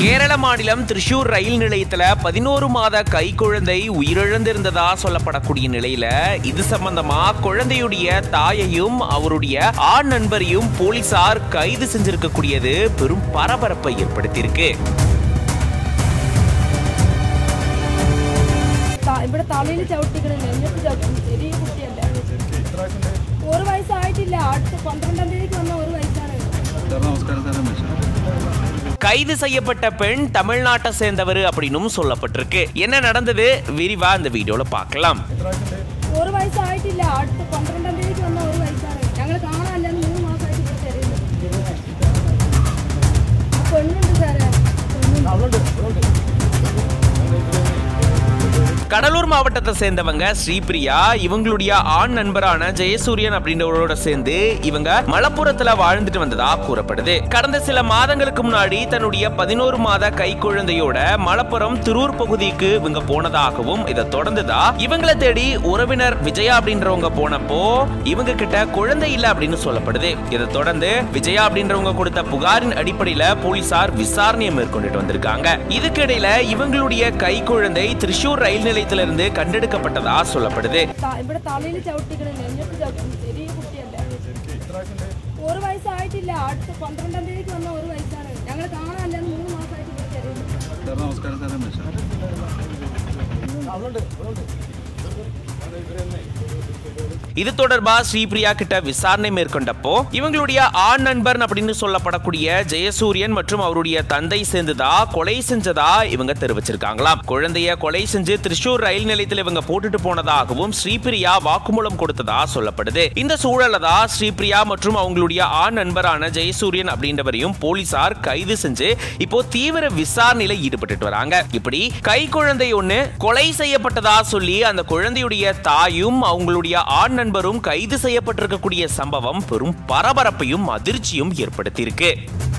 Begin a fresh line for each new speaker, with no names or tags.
கேரள மாநிலம் திருஷூர் ரயில் நிலையத்துல பதினோரு மாத கைக்குழந்தை உயிரிழந்திருந்ததா சொல்லப்படக்கூடிய நிலையில இது சம்பந்தமா குழந்தையுடைய தாயையும் அவருடைய ஆண் நண்பரையும் போலீசார் கைது செஞ்சிருக்கக்கூடியது பெரும் பரபரப்பை ஏற்படுத்தியிருக்கு
ത- ഇവിടെ തലയിൽ ചവിട്ടിക്കണ നെഞ്ഞത്ത് ചവിട്ടി ചെറിയ കുട്ടിയല്ല ഒരു വയസ്സായിട്ടില്ല അടുത്ത പന്ത്രണ്ടാം തീയതിക്ക് വന്ന ഒരു വയസ്സാണ്
സാർ നമസ്കാരം സാർ രമേശ്
கைது செய்யப்பட்ட பெண் தமிழ்நாட்டை சேர்ந்தவர் அப்படின்னும் சொல்லப்பட்டிருக்கு என்ன நடந்தது விரிவா இந்த വീഡിയോல பார்க்கலாம்
ഒരു വയസ്സായിട്ടില്ല അടുത്ത പന്ത്രണ്ടാം തീയതിക്ക് വന്ന ഒരു വയസ്സാണ് ഞങ്ങൾ കാണാനല്ലെന്ന് മൂന്ന് മാസമായിട്ട് ഇവിടെ തരുന്നു ആ പെണ്ണുണ്ട് സാറേ പെണ്ണുണ്ട്
கடலூர் மாவட்டத்தை சேர்ந்தவங்க ஸ்ரீபிரியா இவங்களுடைய ஆண் நண்பரான ஜெயசூரியன் அப்படின்றவரோட சேர்ந்து இவங்க மலப்புரத்துல வாழ்ந்துட்டு வந்ததா கூறப்படுது கடந்த சில மாதங்களுக்கு முன்னாடி தன்னுடைய பதினோரு மாத கைக்குழந்தையோட மலப்புரம் திருூர் பகுதிக்கு இவங்க போனதாகவும் இதை தொடர்ந்துதான் இவங்களை தேடி உறவினர் விஜயா அப்படின்றவங்க போனப்போ இவங்க கிட்ட குழந்தை இல்ல அப்படின்னு சொல்லப்படுது இதை தொடர்ந்து விஜயா அப்படின்றவங்க கொடுத்த புகாரின் அடிப்படையில போலீசார் விசாரணையை மேற்கொண்டுட்டு வந்திருக்காங்க இதுக்கிடையில இவங்களுடைய கைக்குழந்தை திருஷூர் ரயில் நிலையத்திலிருந்து கண்டெடுக்கப்பட்டதா சொல்லப்படுது
ത- ഇവിടെ തലയിൽ ചവിട്ടിക്കണ നെഞ്ഞത്ത് ചവിട്ടി ചെറിയ കുട്ടിയല്ല ഒരു വയസ്സായിട്ടില്ല അടുത്ത പന്ത്രണ്ടാം തീയതിക്ക് വന്ന ഒരു വയസ്സാണ് ഞങ്ങൾ കാണാനല്ലെന്ന് മൂന്ന് മാസമായിട്ട് ഇവിടെ തരുന്നു
സാർ നമസ്കാരം സാർ രമേശ്
இது தொடர்பா ஸ்ரீபிரியா கிட்ட விசாரணை மேற்கொண்டப்போ இவங்களுடைய ஆண் நண்பர் அப்படின்னு சொல்லப்படக்கூடிய ஜெயசூரியன் மற்றும் அவருடைய தந்தை சேர்ந்துதா கொலை செஞ்சதா இவங்க தெரிவிச்சிருக்காங்களாம் குழந்தைய கொலை செஞ்சு திருச்சூர் ரயில் நிலையத்தில் இவங்க போட்டுட்டு போனதாகவும் ஸ்ரீபிரியா வாக்குமூலம் கொடுத்ததா சொல்லப்படுது இந்த சூழல்ல தான் ஸ்ரீபிரியா மற்றும் அவங்களுடைய ஆண் நண்பரான ஜெயசூரியன் அப்படின்றவரையும் போலீசார் கைது செஞ்சு இப்போ தீவிர விசாரணையில ஈடுபட்டுட்டு வராங்க இப்படி கை குழந்தை ஒண்ணு கொலை செய்யப்பட்டதா சொல்லி அந்த குழந்தையுடைய தாயும் அவங்களுடைய ஆண் நண்பரும் கைது செய்யப்பட்டிருக்கக்கூடிய சம்பவம் பெரும் பரபரப்பையும் அதிர்ச்சியும் ஏற்படுத்தியிருக்கு